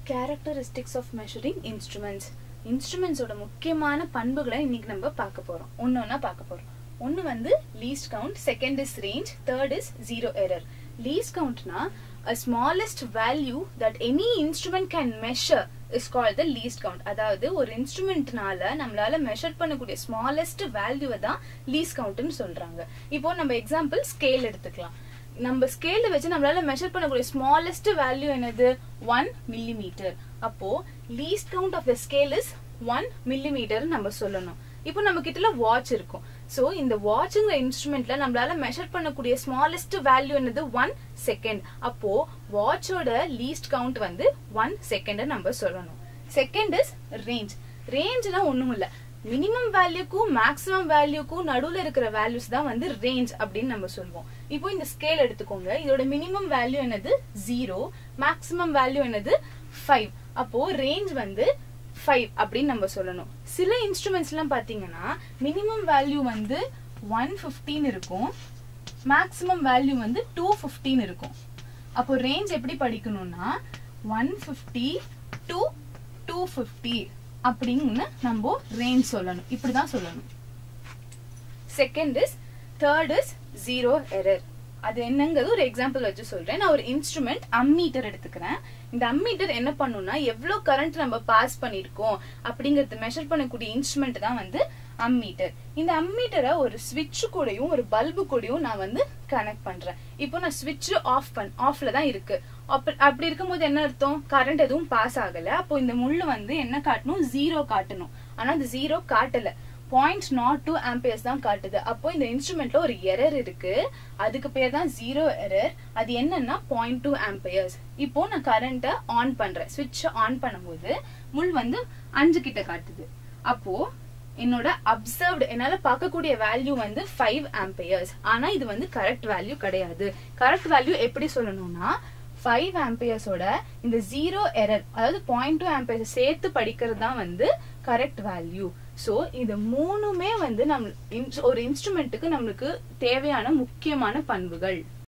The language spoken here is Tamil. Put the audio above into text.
கேரக்டரிஸ்டிக்ஸ் ஆஃப் மெஷரிங் இன்ஸ்ட்ருமெண்ட்ஸ் இன்ஸ்ட்ருமெண்ட்ஸோட முக்கியமான பண்புகளை இன்னைக்கு நம்ம பார்க்க போறோம் ஒன்று ஒன்றா பார்க்க போறோம் ஒன்று வந்து least count second is range third is zero error least கவுண்ட்னா a smallest value that any instrument can measure is called the least count அதாவது ஒரு இன்ஸ்ட்ருமெண்ட்னால நம்மளால மெஷர் பண்ணக்கூடிய ஸ்மாலஸ்ட் வேல்யூவை தான் லீஸ்ட் கவுண்ட்னு சொல்றாங்க இப்போ நம்ம எக்ஸாம்பிள் ஸ்கேல் எடுத்துக்கலாம் நம்ம ஸ்கேல வச்சு நம்மளால மெஷர் பண்ணக்கூடிய ஸ்மாலஸ்ட் வேல்யூ என்னது ஒன் மில்லிமீட்டர் அப்போ least count of the scale is one millimetre நம்ம சொல்லணும் இப்போ நம்ம கிட்ட வாட்ச் இருக்கும் சோ இந்த வாட்ச்ங்கிற இன்ஸ்ட்ருமெண்ட்ல நம்மளால மெஷர் பண்ணக்கூடிய ஸ்மாலஸ்ட் வேல்யூ என்னது ஒன் செகண்ட் அப்போ வாட்சோட லீஸ்ட் கவுண்ட் வந்து ஒன் செகண்ட் நம்ம சொல்லணும் செகண்ட் இஸ் ரேஞ்ச் ரேஞ்ச்னா ஒண்ணும் இல்ல மினிமம் வேல்யூக்கும் மேக்ஸிமம் வேல்யூக்கும் நடுவுல இருக்கிற வேல்யூஸ் தான் வந்து ரேஞ்ச் அப்படின்னு நம்ம சொல்லுவோம் இப்போ இந்த ஸ்கேல் எடுத்துக்கோங்க இதோட மினிமம் வேல்யூ என்னது ஜீரோ மேக்ஸிமம் வேல்யூ என்னது ஃபைவ் அப்போ ரேஞ்ச் வந்து ஃபைவ் அப்படின்னு நம்ம சொல்லணும் சில இன்ஸ்ட்ருமெண்ட்ஸ் எல்லாம் பாத்தீங்கன்னா மினிமம் வேல்யூ வந்து ஒன் ஃபிஃப்டீன் இருக்கும் மேக்ஸிமம் வேல்யூ வந்து டூ ஃபிஃப்டீன் இருக்கும் அப்போ ரேஞ்ச் எப்படி படிக்கணும்னா one fifty to two fifty அப்படின்னு நம்ம ரேஞ்ச் சொல்லணும் இப்படிதான் சொல்லணும் second is third is zero error அது என்னங்கிறது ஒரு எக்ஸாம்பிள் வச்சு சொல்றேன் நான் ஒரு இன்ஸ்ட்ருமெண்ட் அம்மீட்டர் எடுத்துக்கிறேன் இந்த அம்மீட்டர் என்ன பண்ணும்னா எவ்வளவு கரண்ட் நம்ம பாஸ் பண்ணிருக்கோம் அப்படிங்கறது மெஷர் பண்ணக்கூடிய இன்ஸ்ட்ருமெண்ட் தான் வந்து அம்மீட்டர் இந்த அம்மீட்டரை ஒரு ஸ்விட்ச் கூடயும் ஒரு பல்பு கூடயும் நான் வந்து கனெக்ட் பண்றேன் இப்போ நான் ஸ்விட்ச் ஆஃப் பண் ஆஃப்ல தான் இருக்கு அப்படி இருக்கும்போது என்ன அர்த்தம் கரண்ட் எதுவும் பாஸ் ஆகல அப்போ இந்த முள்ளு வந்து என்ன காட்டணும் ஜீரோ காட்டணும் ஆனா அந்த ஜீரோ காட்டல பாயிண்ட் நாட் டூ ஆம்பியர்ஸ் தான் காட்டுது அப்போ இந்த இன்ஸ்ட்ருமெண்ட்ல ஒரு எரர் இருக்கு அதுக்கு பேர் தான் ஜீரோ எரர் அது என்னன்னா பாயிண்ட் டூ ஆம்பியர்ஸ் இப்போ நான் கரண்ட்டை ஆன் பண்றேன் சுவிட்ச் ஆன் பண்ணும்போது முள் வந்து அஞ்சு கிட்ட காட்டுது அப்போ என்னோட அப்சர்வ்டு என்னால பார்க்கக்கூடிய வேல்யூ வந்து ஃபைவ் ஆம்பியர்ஸ் ஆனா இது வந்து கரெக்ட் வேல்யூ கிடையாது கரெக்ட் வேல்யூ எப்படி சொல்லணும்னா ஃபைவ் ஆம்பியர்ஸோட இந்த ஜீரோ எரர் அதாவது பாயிண்ட் டூ ஆம்பியர்ஸ் சேர்த்து படிக்கிறது தான் வந்து கரெக்ட் வேல்யூ ஸோ இது மூணுமே வந்து நம்ம ஒரு இன்ஸ்ட்ருமெண்ட்டுக்கு நம்மளுக்கு தேவையான முக்கியமான பண்புகள்